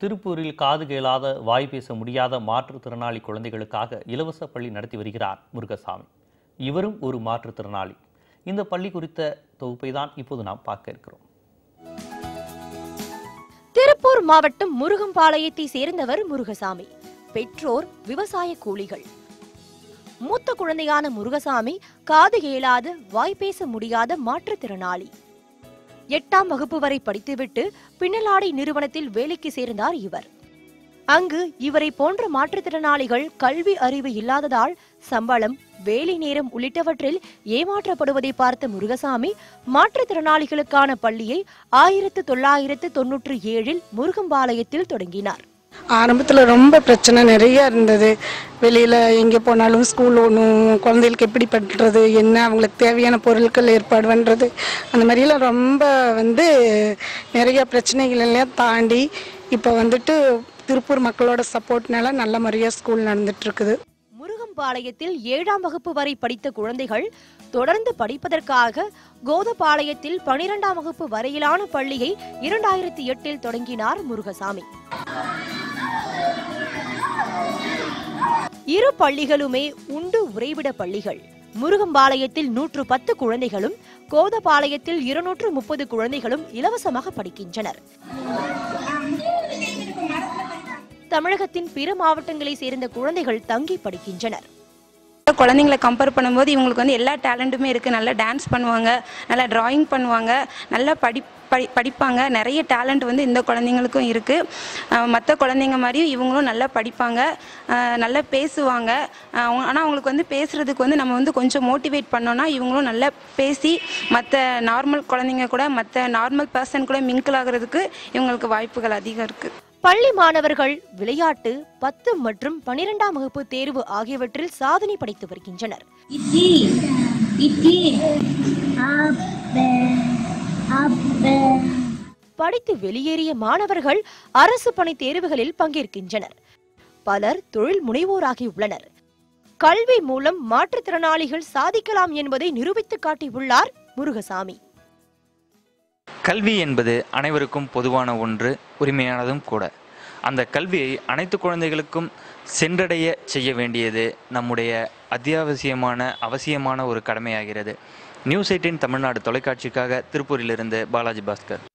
திருப்பூரில் காது கேளாத வாய் பேச முடியாத மாற்றுத்திறனாளி குழந்தைகளுக்காக இலவச பள்ளி நடத்தி வருகிறார் முருகசாமி இவரும் ஒரு மாற்றுத்திறனாளி இந்த பள்ளி குறித்த தொகுப்பை தான் இப்போது நாம் பார்க்க இருக்கிறோம் திருப்பூர் மாவட்டம் முருகம்பாளையத்தை சேர்ந்தவர் முருகசாமி பெற்றோர் விவசாய கூலிகள் மூத்த குழந்தையான முருகசாமி காது கேளாத வாய் பேச முடியாத மாற்றுத்திறனாளி எட்டாம் வகுப்பு வரை படித்துவிட்டு பின்னலாடை நிறுவனத்தில் வேலைக்கு சேர்ந்தார் இவர் அங்கு இவரை போன்ற மாற்றுத்திறனாளிகள் கல்வி அறிவு இல்லாததால் சம்பளம் வேலை நேரம் உள்ளிட்டவற்றில் ஏமாற்றப்படுவதை பார்த்த முருகசாமி மாற்றுத்திறனாளிகளுக்கான பள்ளியை ஆயிரத்து தொள்ளாயிரத்து தொன்னூற்றி ஏழில் முருகம்பாளையத்தில் தொடங்கினார் ஆரம்பத்தில் ரொம்ப பிரச்சனை நிறைய இருந்தது வெளியில் எங்கே போனாலும் ஸ்கூல் ஒன்றும் குழந்தைகளுக்கு எப்படி பண்ணுறது என்ன அவங்களுக்கு தேவையான பொருட்கள் ஏற்பாடு பண்ணுறது அந்த மாதிரியெல்லாம் ரொம்ப வந்து நிறைய பிரச்சனைகள் எல்லாம் தாண்டி இப்போ வந்துட்டு திருப்பூர் மக்களோட சப்போர்ட்னால நல்ல முறையாக ஸ்கூல் நடந்துட்டு இருக்குது முருகம்பாளையத்தில் ஏழாம் வகுப்பு வரை படித்த குழந்தைகள் தொடர்ந்து படிப்பதற்காக கோதபாளையத்தில் பனிரெண்டாம் வகுப்பு வரையிலான பள்ளியை இரண்டாயிரத்தி எட்டில் தொடங்கினார் முருகசாமி இரு பள்ளிகளுமே உண்டு உறைவிட பள்ளிகள் முருகம்பாளையத்தில் நூற்று பத்து குழந்தைகளும் கோதபாளையத்தில் இருநூற்று முப்பது குழந்தைகளும் இலவசமாக படிக்கின்றனர் தமிழகத்தின் பிற மாவட்டங்களை சேர்ந்த குழந்தைகள் தங்கி படிக்கின்றனர் குழந்தைங்களை கம்பேர் பண்ணும்போது இவங்களுக்கு வந்து எல்லா டேலண்ட்டுமே இருக்குது நல்லா டான்ஸ் பண்ணுவாங்க நல்லா டிராயிங் பண்ணுவாங்க நல்லா படி படி படிப்பாங்க நிறைய டேலண்ட் வந்து இந்த குழந்தைங்களுக்கும் இருக்குது மற்ற குழந்தைங்க மாதிரியும் இவங்களும் நல்லா படிப்பாங்க அஹ் நல்லா பேசுவாங்க ஆனால் அவங்களுக்கு வந்து பேசுகிறதுக்கு வந்து நம்ம வந்து கொஞ்சம் மோட்டிவேட் பண்ணோன்னா இவங்களும் நல்லா பேசி மற்ற நார்மல் குழந்தைங்க கூட மற்ற நார்மல் பர்சன் கூட மிங்கிள் ஆகிறதுக்கு இவங்களுக்கு வாய்ப்புகள் அதிகம் இருக்குது பள்ளி மாணவர்கள் விளையாட்டு பத்து மற்றும் பனிரெண்டாம் வகுப்பு தேர்வு ஆகியவற்றில் சாதனை படைத்து வருகின்றனர் இட்லி இட்லி அப்ப அப்ப படித்து வெளியேறிய மாணவர்கள் அரசு பணி தேர்வுகளில் பங்கேற்கின்றனர் பலர் தொழில் முனைவோராகி உள்ளனர் கல்வி மூலம் மாற்றுத்திறனாளிகள் சாதிக்கலாம் என்பதை நிரூபித்து காட்டியுள்ளார் முருகசாமி கல்வி என்பது அனைவருக்கும் பொதுவான ஒன்று உரிமையானதும் கூட அந்த கல்வியை அனைத்து குழந்தைகளுக்கும் சென்றடைய செய்ய வேண்டியது நம்முடைய அத்தியாவசியமான அவசியமான ஒரு கடமையாகிறது நியூஸ் எயிட்டின் தமிழ்நாடு தொலைக்காட்சிக்காக திருப்பூரிலிருந்து பாலாஜி பாஸ்கர்